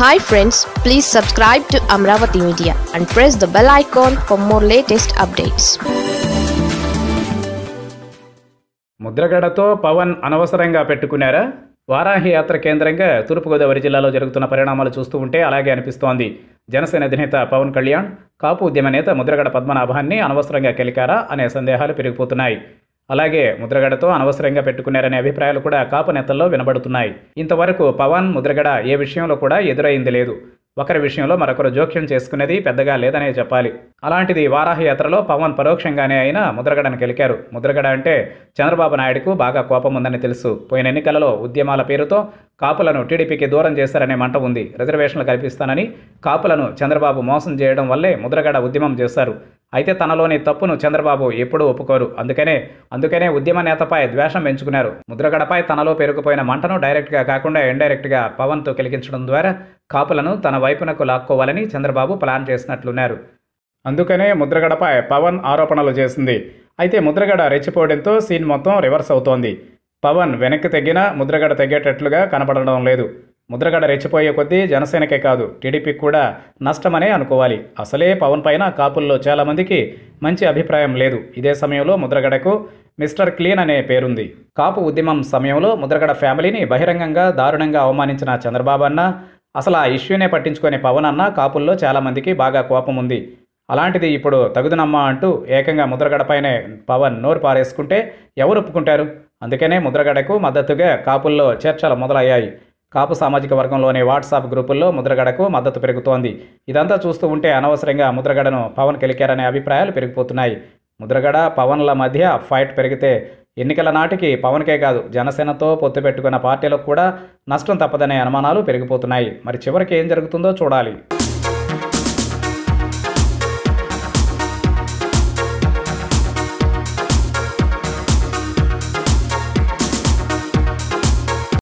hi friends please subscribe to Amaravati media and press the bell icon for more latest updates ముద్రగడతో పవన్ అనవసరంగా పెట్టుకున్నారా వారాహి యాత్ర కేంద్రంగా తూర్పుగోదావరి జిల్లాలో జరుగుతున్న పరిణామాలు చూస్తూ ఉంటే అలాగే అనిపిస్తోంది జనసేన అధినేత పవన్ కళ్యాణ్ కాపు ఉద్యమ నేత ముద్రగడ పద్మనాభాన్ని అనవసరంగా కెలికారా అనే సందేహాలు పెరిగిపోతున్నాయి అలాగే ముద్రగడతో అనవసరంగా పెట్టుకున్నారనే అభిప్రాయాలు కూడా కాపు నేతల్లో వినబడుతున్నాయి ఇంతవరకు పవన్ ముద్రగడ ఏ విషయంలో కూడా ఎదురైంది లేదు ఒకరి విషయంలో మరొకరు జోక్యం చేసుకునేది పెద్దగా లేదనే చెప్పాలి అలాంటిది వారాహ యాత్రలో పవన్ పరోక్షంగానే అయినా ముద్రగడను గెలికారు ముద్రగడ అంటే చంద్రబాబు నాయుడుకు బాగా కోపం ఉందని తెలుసు పోయిన ఎన్నికలలో ఉద్యమాల పేరుతో కాపులను టీడీపీకి దూరం చేశారనే మంట ఉంది రిజర్వేషన్లు కల్పిస్తానని కాపులను చంద్రబాబు మోసం చేయడం వల్లే ముద్రగడ ఉద్యమం చేశారు అయితే తనలోని తప్పును చంద్రబాబు ఎప్పుడూ ఒప్పుకోరు అందుకనే అందుకనే ఉద్యమ నేతపై ద్వేషం పెంచుకున్నారు ముద్రగడపై తనలో పెరుగుపోయిన మంటను డైరెక్ట్గా కాకుండా ఇండైరెక్ట్గా పవన్తో కెలిగించడం ద్వారా కాపులను తన వైపునకు లాక్కోవాలని చంద్రబాబు ప్లాన్ చేసినట్లున్నారు అందుకనే ముద్రగడపై పవన్ ఆరోపణలు చేసింది అయితే ముద్రగడ రెచ్చిపోవడంతో సీన్ మొత్తం రివర్స్ అవుతోంది పవన్ వెనక్కి తగ్గినా ముద్రగడ తగ్గేటట్లుగా కనపడడం లేదు ముద్రగడ రెచ్చిపోయే కొద్దీ జనసేనకే కాదు టీడీపీకి కూడా నష్టమనే అనుకోవాలి అసలే పవన్ పైన కాపుల్లో చాలామందికి మంచి అభిప్రాయం లేదు ఇదే సమయంలో ముద్రగడకు మిస్టర్ క్లీన్ అనే పేరుంది కాపు ఉద్యమం సమయంలో ముద్రగడ ఫ్యామిలీని బహిరంగంగా దారుణంగా అవమానించిన చంద్రబాబు అన్న అసలు ఆ ఇష్యూనే పట్టించుకునే పవన్ అన్న కాపుల్లో చాలామందికి బాగా కోపం ఉంది అలాంటిది ఇప్పుడు తగుదునమ్మా అంటూ ఏకంగా ముద్రగడపైనే పవన్ నోరు పారేసుకుంటే ఎవరు ఒప్పుకుంటారు అందుకనే ముద్రగడకు మద్దతుగా కాపుల్లో చర్చలు మొదలయ్యాయి కాపు సామాజిక వర్గంలోని వాట్సాప్ గ్రూపుల్లో ముద్రగడకు మద్దతు పెరుగుతోంది ఇదంతా చూస్తూ ఉంటే అనవసరంగా ముద్రగడను పవన్ కెలికారనే అభిప్రాయాలు పెరిగిపోతున్నాయి ముద్రగడ పవన్ల మధ్య ఫైట్ పెరిగితే ఎన్నికల నాటికి పవన్కే కాదు జనసేనతో పొత్తు పెట్టుకున్న పార్టీలకు కూడా నష్టం తప్పదనే అనుమానాలు పెరిగిపోతున్నాయి మరి చివరికి ఏం జరుగుతుందో చూడాలి